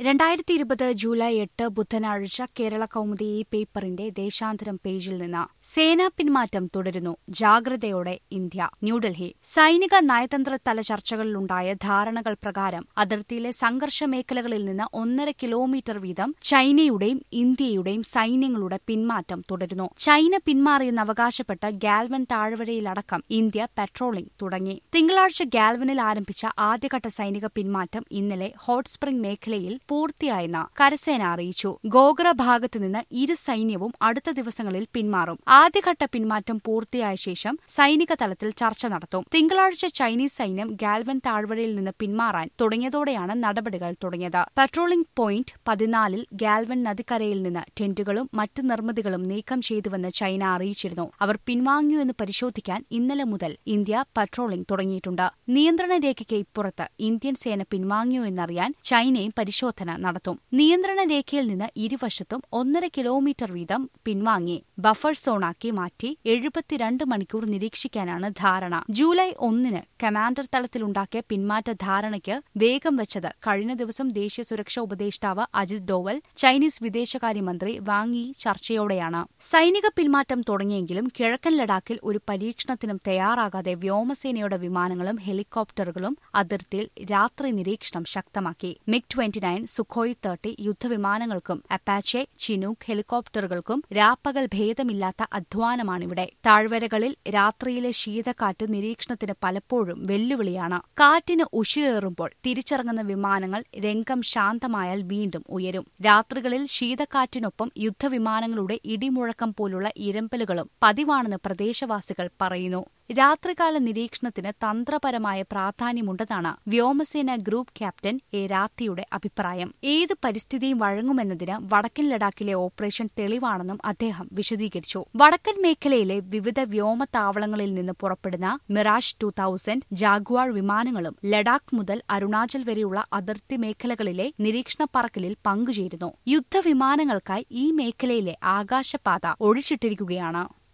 രണ്ടായിരത്തി ഇരുപത് ജൂലൈ എട്ട് ബുധനാഴ്ച കേരള കൗമുദി ഈ പേപ്പറിന്റെ ദേശാന്തരം പേജിൽ നിന്ന് സേനാ പിന്മാറ്റം തുടരുന്നു ജാഗ്രതയോടെ ഇന്ത്യ ന്യൂഡൽഹി സൈനിക നയതന്ത്ര തല ചർച്ചകളിലുണ്ടായ ധാരണകൾ പ്രകാരം അതിർത്തിയിലെ സംഘർഷ മേഖലകളിൽ നിന്ന് ഒന്നര കിലോമീറ്റർ വീതം ചൈനയുടെയും ഇന്ത്യയുടെയും സൈന്യങ്ങളുടെ പിന്മാറ്റം തുടരുന്നു ചൈന പിന്മാറിയെന്ന് അവകാശപ്പെട്ട ഗാൽവൻ താഴ്വരയിലടക്കം ഇന്ത്യ പെട്രോളിംഗ് തുടങ്ങി തിങ്കളാഴ്ച ഗാൽവനിൽ ആരംഭിച്ച ആദ്യഘട്ട സൈനിക പിന്മാറ്റം ഇന്നലെ ഹോട്ട് സ്പ്രിംഗ് മേഖലയിൽ പൂർത്തിയായെന്ന് കരസേന അറിയിച്ചു ഗോഗ്ര ഭാഗത്ത് നിന്ന് ഇരു സൈന്യവും അടുത്ത ദിവസങ്ങളിൽ പിന്മാറും ആദ്യഘട്ട പിന്മാറ്റം പൂർത്തിയായ ശേഷം സൈനിക തലത്തിൽ ചർച്ച നടത്തും തിങ്കളാഴ്ച ചൈനീസ് സൈന്യം ഗാൽവൻ താഴ്വരയിൽ നിന്ന് പിന്മാറാൻ തുടങ്ങിയതോടെയാണ് നടപടികൾ തുടങ്ങിയത് പട്രോളിംഗ് പോയിന്റ് പതിനാലിൽ ഗാൽവൻ നദിക്കരയിൽ നിന്ന് ടെന്റുകളും മറ്റ് നിർമ്മിതികളും നീക്കം ചെയ്തുവെന്ന് ചൈന അറിയിച്ചിരുന്നു അവർ പിൻവാങ്ങിയോ പരിശോധിക്കാൻ ഇന്നലെ മുതൽ ഇന്ത്യ പട്രോളിംഗ് തുടങ്ങിയിട്ടുണ്ട് നിയന്ത്രണ രേഖയ്ക്ക് ഇപ്പുറത്ത് ഇന്ത്യൻ സേന പിൻവാങ്ങിയോ എന്നറിയാൻ ചൈനയും പരിശോധന നടത്തും നിയന്ത്രണ രേഖയിൽ നിന്ന് ഇരുവശത്തും ഒന്നര കിലോമീറ്റർ വീതം പിൻവാങ്ങി ബഫർ സോണാക്കി മാറ്റി എഴുപത്തിരണ്ട് മണിക്കൂർ നിരീക്ഷിക്കാനാണ് ധാരണ ജൂലൈ ഒന്നിന് കമാൻഡർ തലത്തിലുണ്ടാക്കിയ പിന്മാറ്റ ധാരണയ്ക്ക് വേഗം വെച്ചത് കഴിഞ്ഞ ദിവസം ദേശീയ സുരക്ഷാ ഉപദേഷ്ടാവ് അജിത് ഡോവൽ ചൈനീസ് വിദേശകാര്യമന്ത്രി വാങ് യി ചർച്ചയോടെയാണ് സൈനിക പിന്മാറ്റം തുടങ്ങിയെങ്കിലും കിഴക്കൻ ലഡാക്കിൽ ഒരു പരീക്ഷണത്തിനും തയ്യാറാകാതെ വ്യോമസേനയുടെ വിമാനങ്ങളും ഹെലികോപ്റ്ററുകളും അതിർത്തിയിൽ രാത്രി നിരീക്ഷണം ശക്തമാക്കി MiG twenty nine Sukhoi thirty യുദ്ധവിമാനങ്ങൾക്കും അപ്പാച്ചെ ചിനൂക്ക് ഹെലികോപ്റ്ററുകൾക്കും രാപ്പകൽ ഭേദമില്ലാത്ത അധ്വാനമാണിവിടെ താഴ്വരകളിൽ രാത്രിയിലെ ശീതക്കാറ്റ് നിരീക്ഷണത്തിന് പലപ്പോഴും വെല്ലുവിളിയാണ് കാറ്റിന് ഉഷിരേറുമ്പോൾ തിരിച്ചിറങ്ങുന്ന വിമാനങ്ങൾ രംഗം ശാന്തമായാൽ വീണ്ടും ഉയരും രാത്രികളിൽ ശീതക്കാറ്റിനൊപ്പം യുദ്ധവിമാനങ്ങളുടെ ഇടിമുഴക്കം പോലുള്ള ഇരമ്പലുകളും പതിവാണെന്ന് പ്രദേശവാസികൾ പറയുന്നു രാത്രികാല നിരീക്ഷണത്തിന് തന്ത്രപരമായ പ്രാധാന്യമുണ്ടെന്നാണ് വ്യോമസേന ഗ്രൂപ്പ് ക്യാപ്റ്റൻ എ രാത്തിയുടെ അഭിപ്രായം ഏത് പരിസ്ഥിതിയും വഴങ്ങുമെന്നതിന് വടക്കൻ ലഡാക്കിലെ ഓപ്പറേഷൻ തെളിവാണെന്നും അദ്ദേഹം വിശദീകരിച്ചു വടക്കൻ മേഖലയിലെ വിവിധ വ്യോമതാവളങ്ങളിൽ നിന്ന് പുറപ്പെടുന്ന മിറാഷ് ടു തൌസൻഡ് ജാഗ്വാർ വിമാനങ്ങളും ലഡാക്ക് മുതൽ അരുണാചൽ വരെയുള്ള അതിർത്തി മേഖലകളിലെ നിരീക്ഷണ പറക്കലിൽ പങ്കുചേരുന്നു യുദ്ധവിമാനങ്ങൾക്കായി ഈ മേഖലയിലെ ആകാശപാത ഒഴിച്ചിട്ടിരിക്കുകയാണ്